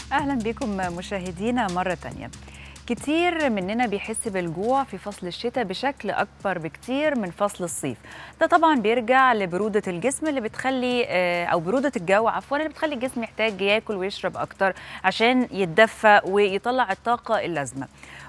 أهلا بكم مشاهدينا مرة تانية كتير مننا بيحس بالجوع في فصل الشتاء بشكل أكبر بكتير من فصل الصيف ده طبعا بيرجع لبرودة الجسم اللي بتخلي آه، أو برودة الجو عفوا اللي بتخلي الجسم يحتاج ياكل ويشرب أكتر عشان يتدفى ويطلع الطاقة اللازمة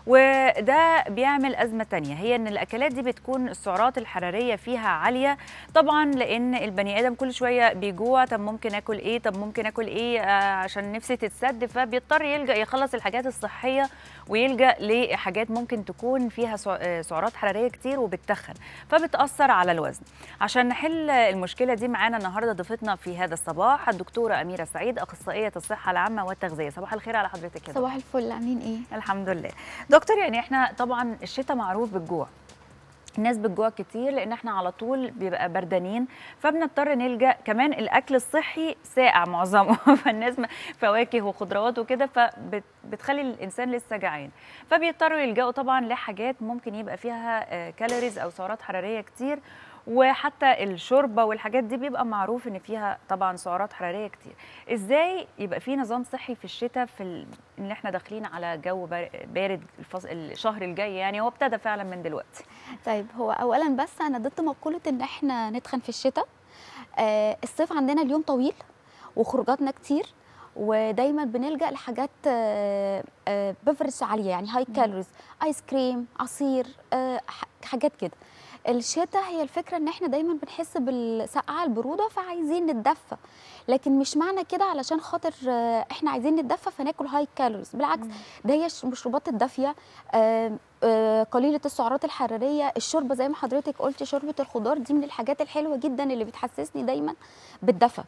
وده بيعمل أزمة تانية هي إن الأكلات دي بتكون السعرات الحرارية فيها عالية طبعا لأن البني آدم كل شوية بيجوع طب ممكن آكل إيه طب ممكن آكل إيه آه عشان نفسي تتسد فبيضطر يلجأ يخلص الحاجات الصحية ويلجأ لحاجات ممكن تكون فيها سع- آه، سعرات حرارية كتير وبتتخن فبتأثر على الوزن عشان نحل المشكلة دي معانا النهاردة ضيفتنا في هذا الصباح الدكتورة أميرة سعيد أخصائية الصحة العامة والتغذية صباح الخير على حضرتك يا صباح الفل عاملين ايه الحمد لله دكتور يعني احنا طبعا الشتاء معروف بالجوع الناس بتجوع كتير لان احنا على طول بيبقى بردانين فبنضطر نلجا كمان الاكل الصحي ساقع معظمه فالناس م- فواكه وخضروات وكده فبتخلي الانسان لسه جعان فبيضطروا يلجأوا طبعا لحاجات ممكن يبقى فيها آه، كالوريز او سعرات حراريه كتير وحتى الشوربه والحاجات دي بيبقى معروف ان فيها طبعا سعرات حراريه كتير ازاي يبقى في نظام صحي في الشتاء في ال... ان احنا داخلين على جو بار- بارد الفص... الشهر الجاي يعني هو ابتدى فعلا من دلوقتي طيب هو اولا بس انا ضد مقوله ان احنا نتخن في الشتاء آه الصيف عندنا اليوم طويل وخروجاتنا كتير ودايما بنلجا لحاجات آه آه بفرج عاليه يعني هاي كالوريز ايس كريم عصير آه ح- حاجات كده الشتاء هي الفكره ان احنا دايما بنحس بالسقعه البروده فعايزين نتدفى لكن مش معنى كده علشان خاطر آه، احنا عايزين نتدفى فناكل هاي كالوريز بالعكس ده هي الش- المشروبات الدافيه آه، آه، قليله السعرات الحراريه الشوربه زي ما حضرتك قلتي شوربه الخضار دي من الحاجات الحلوه جدا اللي بتحسسني دايما بالدفى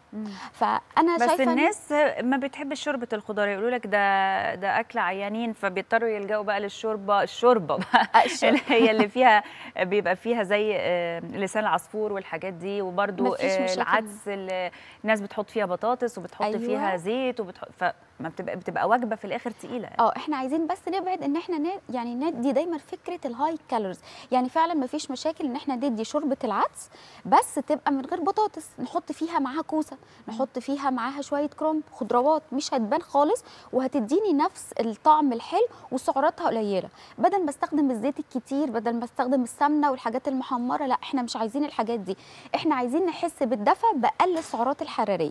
فانا بس شايفه إن- الناس ما بتحبش شوربه الخضار يقولوا لك ده ده اكل عيانين فبيضطروا يلجأوا بقى للشوربه الشوربه بقى آه، الشوربة. اللي هي اللي فيها بيبقى فيها زي آه، لسان العصفور والحاجات دي وبرده مفيش مشاكل. العدس اللي الناس بتحط فيها بطاطس وبتحط أيوة. فيها زيت وبتحط فما بتبقى بتبقى وجبه في الاخر تقيله يعني. اه احنا عايزين بس نبعد ان احنا ن... يعني ندي دايما فكره الهاي كالوريز يعني فعلا ما فيش مشاكل ان احنا ندي شوربه العدس بس تبقى من غير بطاطس نحط فيها معاها كوسه نحط فيها معاها شويه كرنب خضروات مش هتبان خالص وهتديني نفس الطعم الحلو وسعراتها قليله بدل ما استخدم الزيت الكتير بدل ما استخدم السمنه والحاجات المحمره لا احنا مش عايزين الحاجات دي احنا عايزين نحس بالدفى باقل السعرات الحراريه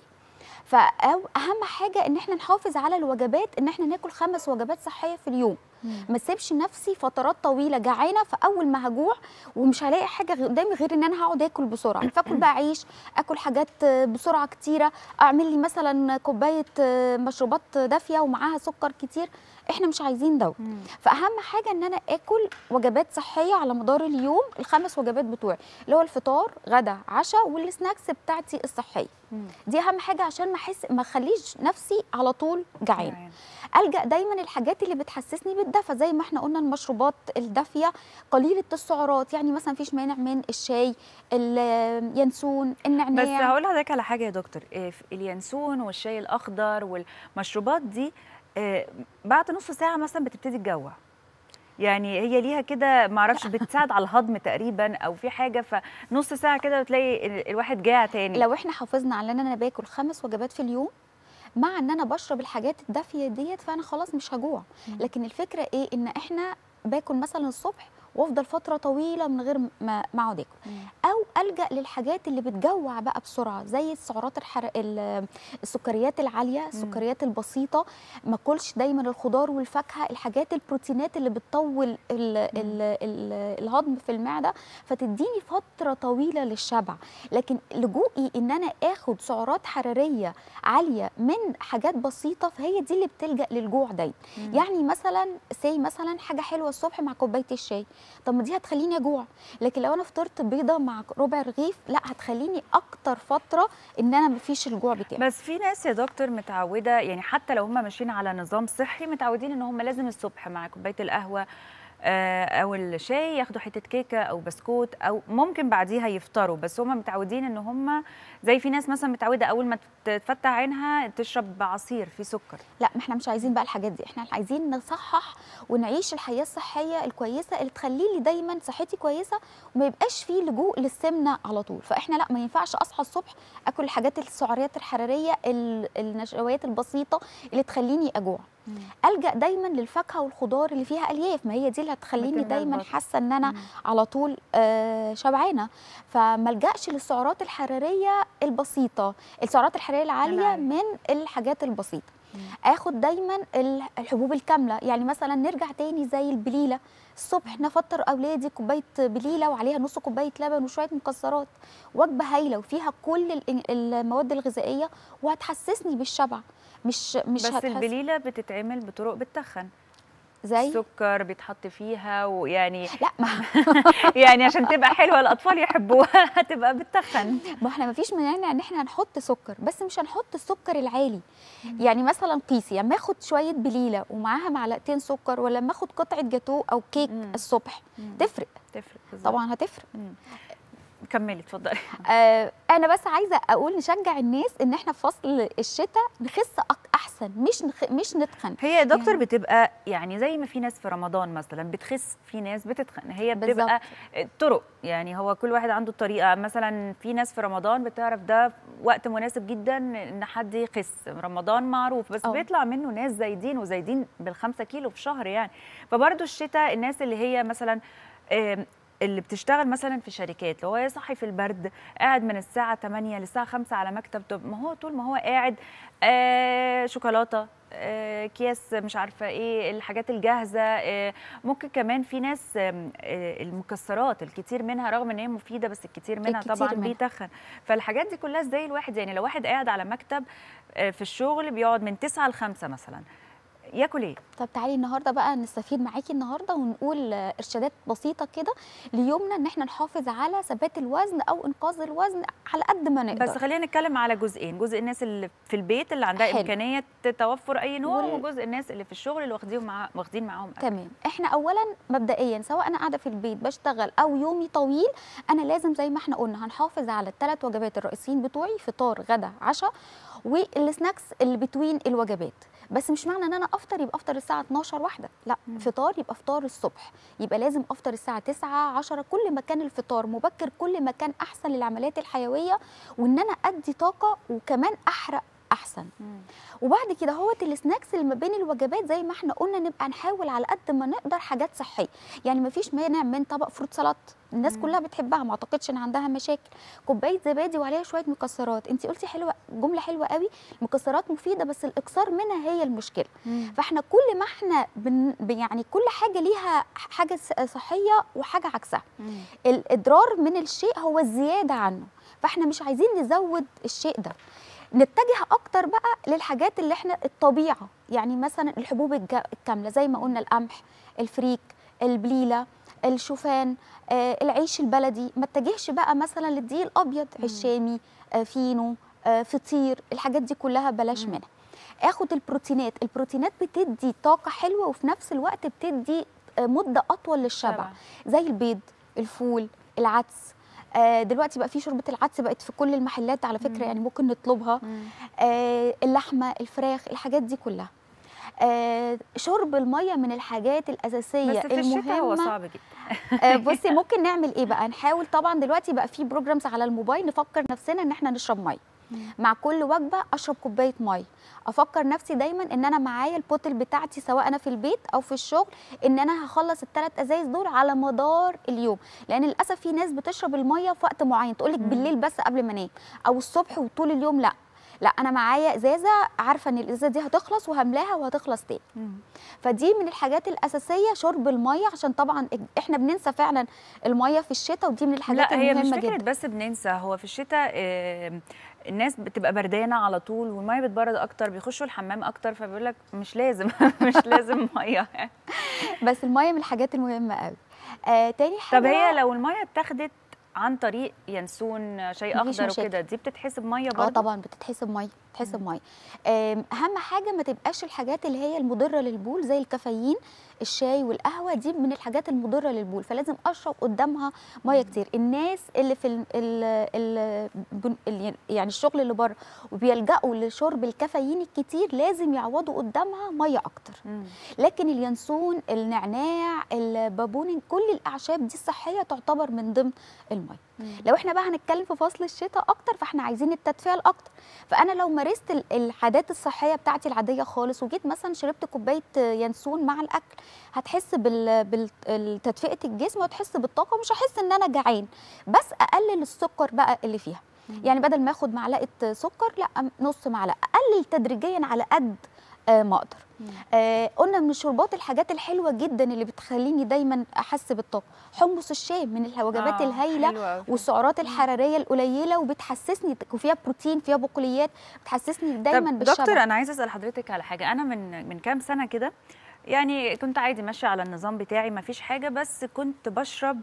فاهم حاجه ان احنا نحافظ على الوجبات ان احنا ناكل خمس وجبات صحيه في اليوم ما اسيبش نفسي فترات طويله جعانه فاول ما هجوع ومش هلاقي حاجه غ- قدامي غير ان انا هقعد اكل بسرعه فاكل بقى عيش اكل حاجات آه، بسرعه كتيره اعمل لي مثلا كوبايه آه، مشروبات دافيه ومعاها سكر كتير احنا مش عايزين ده فاهم حاجه ان انا اكل وجبات صحيه على مدار اليوم الخمس وجبات بتوعي اللي هو الفطار غدا عشاء والسناكس بتاعتي الصحيه دي اهم حاجه عشان ما احس ما اخليش نفسي على طول جعان جعان. الجا دايما الحاجات اللي بتحسسني بالدفى زي ما احنا قلنا المشروبات الدافيه قليله السعرات يعني مثلا مفيش مانع من الشاي اليانسون بس النعناع هقول لحضرتك على حاجه يا دكتور إيه، في اليانسون والشاي الاخضر والمشروبات دي آه، بعد نص ساعه مثلا بتبتدي تجوع يعني هي ليها كده معرفش بتساعد على الهضم تقريبا او في حاجه فنص ساعه كده بتلاقي ال- الواحد جاع تاني لو احنا حافظنا على ان انا باكل خمس وجبات في اليوم مع ان انا بشرب الحاجات الدافيه ديت فانا خلاص مش هجوع لكن الفكره ايه ان احنا باكل مثلا الصبح وافضل فتره طويله من غير ما ما اقعد اكل او الجا للحاجات اللي بتجوع بقى بسرعه زي السعرات الحر... ال- السكريات العاليه السكريات البسيطه ما اكلش دايما الخضار والفاكهه الحاجات البروتينات اللي بتطول ال... ال... ال... الهضم في المعده فتديني فتره طويله للشبع لكن لجوئي ان انا اخد سعرات حراريه عاليه من حاجات بسيطه فهي دي اللي بتلجا للجوع دايما يعني مثلا سي مثلا حاجه حلوه الصبح مع كوبايه الشاي طب ما دي هتخليني اجوع لكن لو انا فطرت بيضه مع ربع رغيف لا هتخليني اكتر فتره ان انا مفيش الجوع بتاعي بس في ناس يا دكتور متعوده يعني حتى لو هم ماشيين على نظام صحي متعودين ان هم لازم الصبح مع كوبايه القهوه آه، او الشاي ياخدوا حته كيكه او بسكوت او ممكن بعديها يفطروا بس هم متعودين ان هم زي في ناس مثلا متعوده اول ما تفتح عينها تشرب عصير فيه سكر لا ما احنا مش عايزين بقى الحاجات دي احنا عايزين نصحح ونعيش الحياه الصحيه الكويسه اللي تخلي لي دايما صحتي كويسه وما يبقاش فيه لجوء للسمنه على طول فاحنا لا ما ينفعش اصحى الصبح اكل الحاجات السعرات الحراريه ال- النشويات البسيطه اللي تخليني اجوع الجا دايما للفاكهه والخضار اللي فيها الياف ما هي دي اللي هتخليني بتملى دايما البطن. حاسه ان انا مم. على طول آه، شبعانه فما الجاش للسعرات الحراريه البسيطه السعرات الحراريه العاليه العالية. من الحاجات البسيطه مم. اخد دايما ال- الحبوب الكامله يعني مثلا نرجع تاني زي البليله الصبح نفطر اولادي كوبايه بليله وعليها نص كوبايه لبن وشويه مكسرات وجبه هايله وفيها كل ال- المواد الغذائيه وهتحسسني بالشبع مش مش بس هتحس البليله بتتعمل بطرق بتتخن زي سكر بيتحط فيها ويعني لا ما, يعني عشان تبقى حلوه الاطفال يحبوها هتبقى بتتخن ما احنا ما فيش مانع ان احنا هنحط سكر بس مش هنحط السكر العالي يعني مثلا قيسي لما اخد شويه بليله ومعاها معلقتين سكر ولا لما اخد قطعه جاتوه او كيك مم. الصبح تفرق تفرق بالظبط. طبعا هتفرق مم. كملي اتفضلي آه انا بس عايزه اقول نشجع الناس ان احنا في فصل الشتاء نخس أك- احسن مش نخ... مش نتخن هي يا دكتور يعني- بتبقى يعني زي ما في ناس في رمضان مثلا بتخس في ناس بتتخن هي بتبقى طرق يعني هو كل واحد عنده طريقه مثلا في ناس في رمضان بتعرف ده وقت مناسب جدا ان حد يخس رمضان معروف بس أه. بيطلع منه ناس زايدين وزايدين بالخمسة كيلو في شهر يعني فبرضه الشتاء الناس اللي هي مثلا آم، اللي بتشتغل مثلا في شركات اللي هو يصحي في البرد قاعد من الساعة 8 للساعة 5 على مكتب طب ما هو طول ما هو قاعد آه شوكولاتة آه اكياس مش عارفه ايه الحاجات الجاهزه آه ممكن كمان في ناس آم، آه المكسرات الكتير منها رغم ان هي مفيده بس الكتير منها الكتير طبعا منها. بيتخن فالحاجات دي كلها ازاي الواحد يعني لو واحد قاعد على مكتب آه، في الشغل بيقعد من 9 ل 5 مثلا ياكل ايه طب تعالي النهارده بقى نستفيد معاكي النهارده ونقول آه، ارشادات بسيطه كده ليومنا ان احنا نحافظ على ثبات الوزن او انقاذ الوزن على قد ما نقدر بس خلينا نتكلم على جزئين جزء الناس اللي في البيت اللي عندها حلو. امكانيه توفر اي نوع وال- وجزء الناس اللي في الشغل اللي واخدين مع واخدين معاهم أكل. تمام احنا اولا مبدئيا سواء انا قاعده في البيت بشتغل او يومي طويل انا لازم زي ما احنا قلنا هنحافظ على الثلاث وجبات الرئيسيين بتوعي فطار غدا عشاء والسناكس اللي بتوين الوجبات بس مش معنى ان انا افطر يبقى افطر الساعه 12 واحده لا مم. فطار يبقى فطار الصبح يبقى لازم افطر الساعه 9 10 كل ما كان الفطار مبكر كل ما كان احسن للعمليات الحيويه وان انا ادي طاقه وكمان احرق احسن مم. وبعد كده هوت السناكس اللي ما بين الوجبات زي ما احنا قلنا نبقى نحاول على قد ما نقدر حاجات صحيه يعني ما فيش مانع من طبق فروت سلطه الناس مم. كلها بتحبها ما اعتقدش ان عندها مشاكل كوبايه زبادي وعليها شويه مكسرات انت قلتي حلوه جمله حلوه قوي المكسرات مفيده بس الاكثار منها هي المشكله مم. فاحنا كل ما احنا بن يعني كل حاجه ليها حاجه س- صحيه وحاجه عكسها مم. الاضرار من الشيء هو الزياده عنه فاحنا مش عايزين نزود الشيء ده نتجه اكتر بقى للحاجات اللي احنا الطبيعه يعني مثلا الحبوب الج- الكامله زي ما قلنا القمح الفريك البليله الشوفان آه العيش البلدي ما اتجهش بقى مثلا للدقيق الابيض مم. عيش شامي آه فينو آه فطير الحاجات دي كلها بلاش مم. منها اخد البروتينات البروتينات بتدي طاقه حلوه وفي نفس الوقت بتدي آه، مده اطول للشبع شبع. زي البيض الفول العدس آه دلوقتي بقى في شوربه العدس بقت في كل المحلات على فكره مم. يعني ممكن نطلبها مم. آه اللحمه الفراخ الحاجات دي كلها آه شرب الميه من الحاجات الاساسيه بس في الشتاء هو المهمه صعب جدا آه بصي ممكن نعمل ايه بقى نحاول طبعا دلوقتي بقى في بروجرامز على الموبايل نفكر نفسنا ان احنا نشرب ميه مع كل وجبه اشرب كوبايه ميه افكر نفسي دايما ان انا معايا البوتل بتاعتي سواء انا في البيت او في الشغل ان انا هخلص الثلاث ازايز دول على مدار اليوم لان للاسف في ناس بتشرب الميه في وقت معين تقول لك مم. بالليل بس قبل ما انام او الصبح وطول اليوم لا لا انا معايا ازازه عارفه ان الازازه دي هتخلص وهملاها وهتخلص تاني مم. فدي من الحاجات الاساسيه شرب الميه عشان طبعا احنا بننسى فعلا الميه في الشتاء ودي من الحاجات لا هي مش المهمه فكره جدا بس بننسى هو في الشتاء آه، الناس بتبقى بردانه على طول والميه بتبرد اكتر بيخشوا الحمام اكتر فبيقول لك مش لازم مش لازم ميه بس الميه من الحاجات المهمه قوي آه تاني حاجه طب هي لو الميه اتاخدت عن طريق ينسون شيء مفيش اخضر مشاكل. وكده دي بتتحسب ميه اه برضه طبعا بتتحسب ميه بتتحسب ميه آم، اهم حاجه ما تبقاش الحاجات اللي هي المضره للبول زي الكافيين الشاي والقهوه دي من الحاجات المضره للبول فلازم اشرب قدامها ميه كتير الناس اللي في ال ال ال بن- ال- يعني الشغل اللي بره وبيلجأوا لشرب الكافيين الكتير لازم يعوضوا قدامها ميه اكتر مم. لكن اليانسون النعناع البابونج كل الاعشاب دي الصحيه تعتبر من ضمن الميه مم. لو احنا بقى هنتكلم في فصل الشتاء اكتر فاحنا عايزين التدفئه الاكتر فانا لو مارست ال- العادات الصحيه بتاعتي العاديه خالص وجيت مثلا شربت كوبايه ينسون مع الاكل هتحس بال بتدفئه الجسم وهتحس بالطاقه مش هحس ان انا جعان بس اقلل السكر بقى اللي فيها مم. يعني بدل ما اخد معلقه سكر لا نص معلقه اقلل تدريجيا على قد آه، ما اقدر مم. آه قلنا من الشربات الحاجات الحلوه جدا اللي بتخليني دايما احس بالطاقه حمص الشام من الوجبات آه، الهايله حلوة أوي. والسعرات الحراريه القليله وبتحسسني وفيها بروتين فيها بقوليات بتحسسني دايما طب بالشبع دكتور انا عايزه اسال حضرتك على حاجه انا من من كام سنه كده يعني كنت عادي ماشيه على النظام بتاعي ما فيش حاجه بس كنت بشرب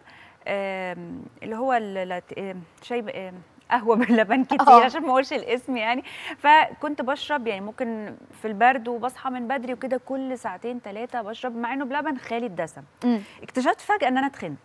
آم، اللي هو ال- لات- آم، شاي ب- آم، قهوه باللبن كتير آه. عشان ما اقولش الاسم يعني فكنت بشرب يعني ممكن في البرد وبصحى من بدري وكده كل ساعتين ثلاثه بشرب مع انه بلبن خالي الدسم مم. اكتشفت فجاه ان انا تخنت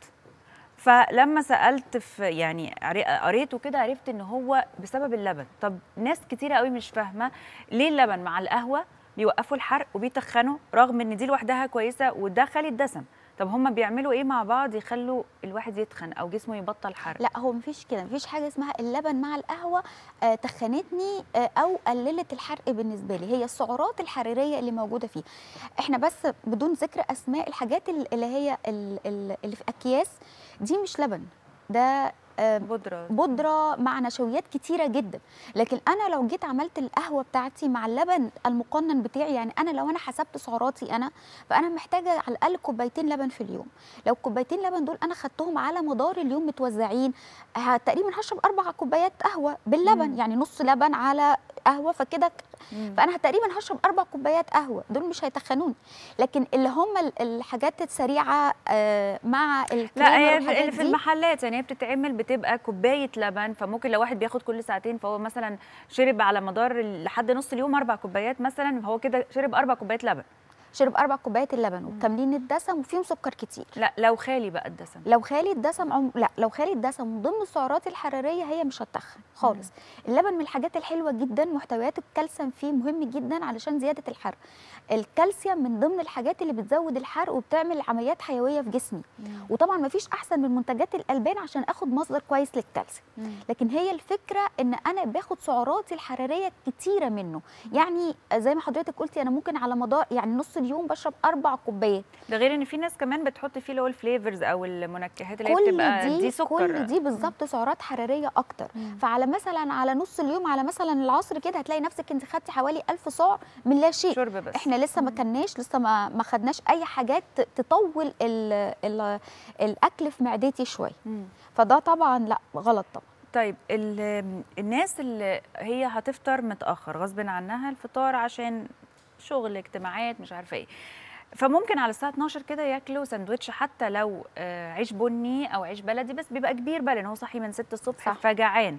فلما سالت في يعني قري- قريت وكده عرفت ان هو بسبب اللبن طب ناس كتيره قوي مش فاهمه ليه اللبن مع القهوه بيوقفوا الحرق وبيتخنوا رغم ان دي لوحدها كويسه وده خالي الدسم طب هم بيعملوا ايه مع بعض يخلوا الواحد يتخن او جسمه يبطل حرق لا هو مفيش كده مفيش حاجه اسمها اللبن مع القهوه آه تخنتني آه او قللت الحرق بالنسبه لي هي السعرات الحراريه اللي موجوده فيه احنا بس بدون ذكر اسماء الحاجات ال- اللي هي ال- ال- اللي في اكياس دي مش لبن ده آه بودره بودره مع نشويات كتيره جدا لكن انا لو جيت عملت القهوه بتاعتي مع اللبن المقنن بتاعي يعني انا لو انا حسبت سعراتي انا فانا محتاجه على الاقل كوبايتين لبن في اليوم لو كوبايتين لبن دول انا خدتهم على مدار اليوم متوزعين ه- تقريبا هشرب اربع كوبايات قهوه باللبن مم. يعني نص لبن على قهوه فكده مم. فانا تقريبا هشرب اربع كوبايات قهوه دول مش هيتخنوني لكن اللي هم ال- الحاجات السريعه آه، مع الكريمه لا هي والحاجات اللي في دي، المحلات يعني هي بتتعمل بتبقى كوبايه لبن فممكن لو واحد بياخد كل ساعتين فهو مثلا شرب على مدار ال- لحد نص اليوم اربع كوبايات مثلا فهو كده شرب اربع كوبايات لبن شرب اربع كوبايات اللبن وكاملين الدسم وفيهم سكر كتير لا لو خالي بقى الدسم لو خالي الدسم عم... لا لو خالي الدسم من ضمن السعرات الحراريه هي مش هتخن خالص اللبن من الحاجات الحلوه جدا محتويات الكالسيوم فيه مهم جدا علشان زياده الحرق الكالسيوم من ضمن الحاجات اللي بتزود الحرق وبتعمل عمليات حيويه في جسمي وطبعا ما فيش احسن من منتجات الالبان عشان اخد مصدر كويس للكالسيوم لكن هي الفكره ان انا باخد سعراتي الحراريه كتيره منه يعني زي ما حضرتك قلتي انا ممكن على مدار يعني نص اليوم بشرب اربع كوبايات ده غير ان في ناس كمان بتحط فيه اللي هو الفليفرز او المنكهات اللي هي كل بتبقى دي, دي سكر كل دي بالظبط سعرات حراريه اكتر مم. فعلى مثلا على نص اليوم على مثلا العصر كده هتلاقي نفسك انت خدتي حوالي 1000 سعر من لا شيء شرب بس احنا لسه ما كناش لسه ما ما خدناش اي حاجات ت- تطول ال ال الاكل في معدتي شويه مم. فده طبعا لا غلط طبعا طيب ال- الناس اللي هي هتفطر متاخر غصب عنها الفطار عشان شغل اجتماعات مش عارفه ايه فممكن على الساعه 12 كده ياكلوا سندوتش حتى لو آه، عيش بني او عيش بلدي بس بيبقى كبير بقى لان هو صاحي من 6 الصبح صح. فجعان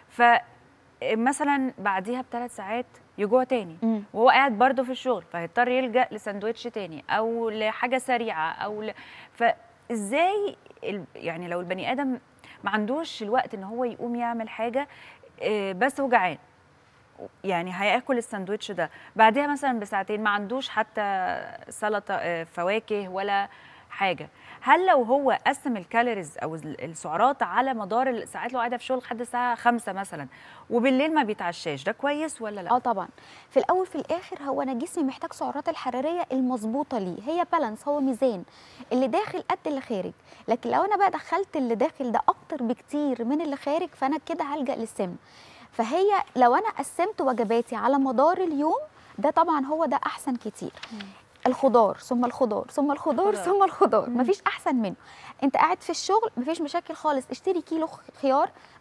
فمثلا بعديها بثلاث ساعات يجوع تاني مم. وهو قاعد برضه في الشغل فهيضطر يلجأ لساندوتش تاني او لحاجه سريعه او ل... فازاي ال... يعني لو البني ادم ما عندوش الوقت ان هو يقوم يعمل حاجه آه، بس هو جعان يعني هياكل الساندوتش ده بعدها مثلا بساعتين ما عندوش حتى سلطه آه، فواكه ولا حاجه هل لو هو قسم الكالوريز او ال- السعرات على مدار الساعات لو قاعده في شغل لحد الساعه 5 مثلا وبالليل ما بيتعشاش ده كويس ولا لا اه طبعا في الاول في الاخر هو انا جسمي محتاج سعرات الحراريه المظبوطه ليه هي بالانس هو ميزان اللي داخل قد اللي خارج لكن لو انا بقى دخلت اللي داخل ده اكتر بكتير من اللي خارج فانا كده هلجا للسمنه فهي لو انا قسمت وجباتي على مدار اليوم ده طبعا هو ده احسن كتير الخضار ثم الخضار ثم الخضار الخضار. ثم الخضار مم. مفيش احسن منه انت قاعد في الشغل مفيش مشاكل خالص اشتري كيلو خيار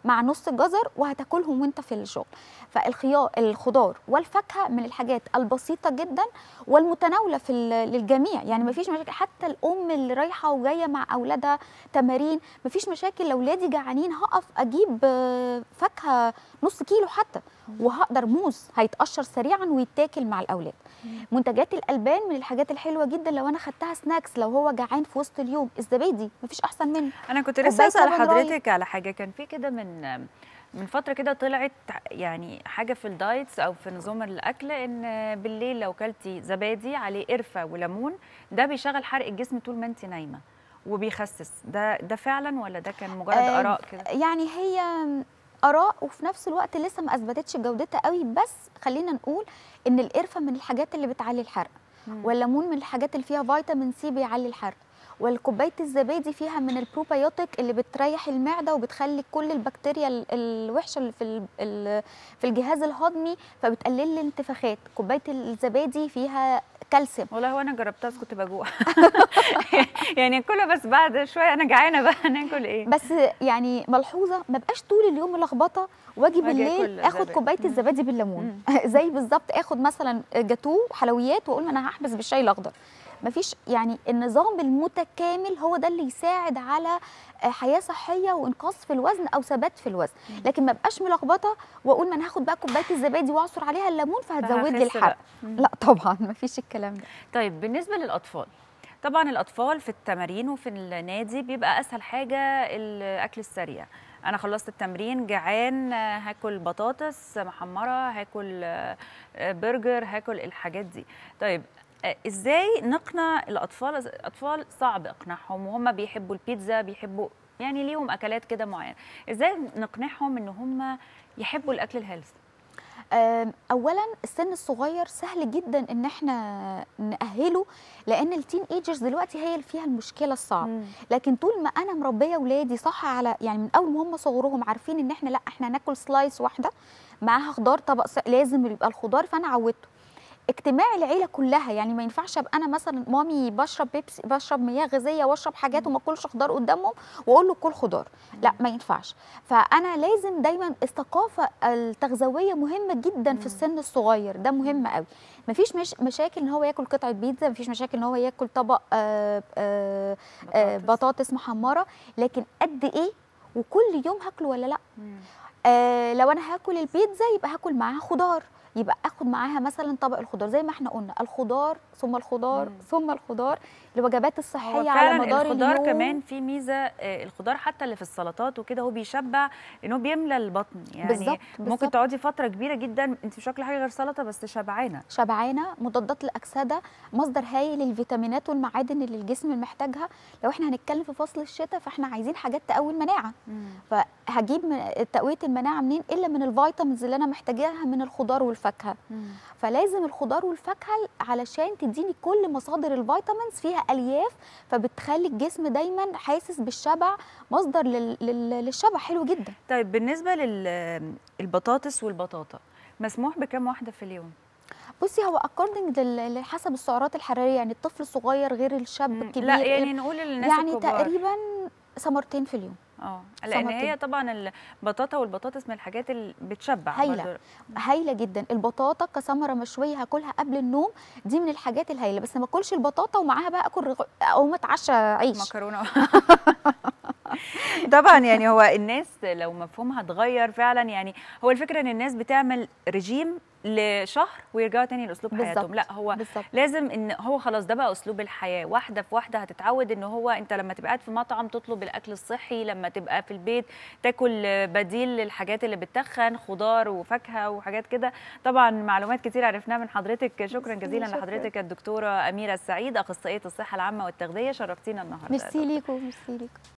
مع نص جزر وهتاكلهم وانت في الشغل فالخيار الخضار والفاكهه من الحاجات البسيطه جدا والمتناوله في ال- للجميع يعني مفيش مشاكل حتى الام اللي رايحه وجايه مع اولادها تمارين مفيش مشاكل لو ولادي جعانين هقف اجيب آه، فاكهه نص كيلو حتى وهقدر موز هيتقشر سريعا ويتاكل مع الاولاد منتجات الالبان من الحاجات الحلوه جدا لو انا خدتها سناكس لو هو جعان في وسط اليوم الزبادي مفيش احسن منه انا كنت كوباية لسه اسال لبن رايب. حضرتك على حاجه كان في كده من من فتره كده طلعت يعني حاجه في الدايتس او في نظام الاكل ان بالليل لو كلتي زبادي عليه قرفه وليمون ده بيشغل حرق الجسم طول ما انت نايمه وبيخسس ده ده فعلا ولا ده كان مجرد آه، اراء كده يعني هي اراء وفي نفس الوقت لسه ما اثبتتش جودتها قوي بس خلينا نقول ان القرفه من الحاجات اللي بتعلي الحرق مم. والليمون من الحاجات اللي فيها فيتامين سي بيعلي الحرق والكوبايه الزبادي فيها من البروبيوتيك اللي بتريح المعده وبتخلي كل البكتيريا ال- الوحشه اللي في ال- ال- في الجهاز الهضمي فبتقلل الانتفاخات كوبايه الزبادي فيها كالسيوم والله وانا جربتها بس كنت بجوع يعني كله بس بعد شويه انا جعانه بقى هناكل ايه بس يعني ملحوظه ما بقاش طول اليوم ملخبطه واجي وأجي بالليل آكل اخد زبادي. كوبايه مم. الزبادي بالليمون زي بالظبط اخد مثلا جاتوه حلويات واقول ما انا هحبس بالشاي الاخضر مفيش يعني النظام المتكامل هو ده اللي يساعد على حياه صحيه وانقاص في الوزن او ثبات في الوزن لكن ما بقاش ملخبطه واقول ما انا هاخد بقى كوبايه الزبادي واعصر عليها الليمون فهتزود لي فهخس الحرق بقى. مم. لا طبعا مفيش الكلام ده طيب بالنسبه للاطفال طبعا الاطفال في التمارين وفي النادي بيبقى اسهل حاجه الاكل السريع انا خلصت التمرين جعان آه، هاكل بطاطس محمره هاكل آه، آه، برجر هاكل الحاجات دي طيب آه، ازاي نقنع الاطفال الاطفال صعب اقناعهم وهم بيحبوا البيتزا بيحبوا يعني ليهم اكلات كده معينه ازاي نقنعهم ان هم يحبوا الاكل الهيلث آم، اولا السن الصغير سهل جدا ان احنا نأهله لان التين ايجرز دلوقتي هي اللي فيها المشكله الصعبه لكن طول ما انا مربيه ولادي صح على يعني من اول ما هم صغرهم عارفين ان احنا لا احنا هناكل سلايس واحده معاها خضار طبق س- لازم يبقى الخضار فانا عودته اجتماع العيله كلها يعني ما ينفعش ابقى انا مثلا مامي بشرب بيبسي بشرب مياه غازيه واشرب حاجات وما اكلش خضار قدامهم واقول له كل خضار لا ما ينفعش فانا لازم دايما الثقافه التغذويه مهمه جدا في السن الصغير ده مهم قوي مفيش مش مشاكل ان هو ياكل قطعه بيتزا مفيش مشاكل ان هو ياكل طبق آه آه آه بطاطس. بطاطس محمره لكن قد ايه وكل يوم هاكله ولا لا مم. آه لو انا هاكل البيتزا يبقى هاكل معاها خضار يبقى اخد معاها مثلا طبق الخضار زي ما احنا قلنا الخضار ثم الخضار مم. ثم الخضار الوجبات هو الصحيه على فعلا مدار الخضار اليوم كمان في ميزه آه، الخضار حتى اللي في السلطات وكده هو بيشبع لانه بيملى البطن يعني بالظبط، ممكن بالظبط. تقعدي فتره كبيره جدا انت مش واكله حاجه غير سلطه بس شبعانه شبعانه مضادات الاكسده مصدر هايل للفيتامينات والمعادن اللي الجسم محتاجها لو احنا هنتكلم في فصل الشتاء فاحنا عايزين حاجات تقوي المناعه فهجيب من تقويه المناعه منين الا من الفيتامينز اللي انا محتاجاها من الخضار والفاكهه فلازم الخضار والفاكهه علشان تديني كل مصادر الفيتامينز فيها الياف فبتخلي الجسم دايما حاسس بالشبع مصدر لل... لل... للشبع حلو جدا طيب بالنسبه للبطاطس والبطاطا مسموح بكام واحده في اليوم بصي هو اكوردنج لحسب السعرات الحراريه يعني الطفل الصغير غير الشاب مم. الكبير لا يعني نقول للناس يعني الكبار تقريبا ثمرتين في اليوم اه لان ثمرتين. هي طبعا البطاطا والبطاطس من الحاجات اللي بتشبع هايلة. برضو. هايله جدا البطاطا كثمره مشويه هاكلها قبل النوم دي من الحاجات الهايله بس ما اكلش البطاطا ومعاها بقى اكل رغ... او اتعشى عيش مكرونه طبعا يعني هو الناس لو مفهومها اتغير فعلا يعني هو الفكره ان الناس بتعمل رجيم لشهر ويرجعوا تاني لاسلوب بالظبط. حياتهم لا هو بالظبط لازم ان هو خلاص ده بقى اسلوب الحياه واحده في واحده هتتعود ان هو انت لما تبقى قاعد في مطعم تطلب الاكل الصحي لما تبقى في البيت تاكل بديل للحاجات اللي بتتخن خضار وفاكهه وحاجات كده طبعا معلومات كتير عرفناها من حضرتك شكرا جزيلا شكراً. لحضرتك الدكتوره اميره السعيد اخصائيه الصحه العامه والتغذيه شرفتينا النهارده ميرسي ليكم ميرسي ليكم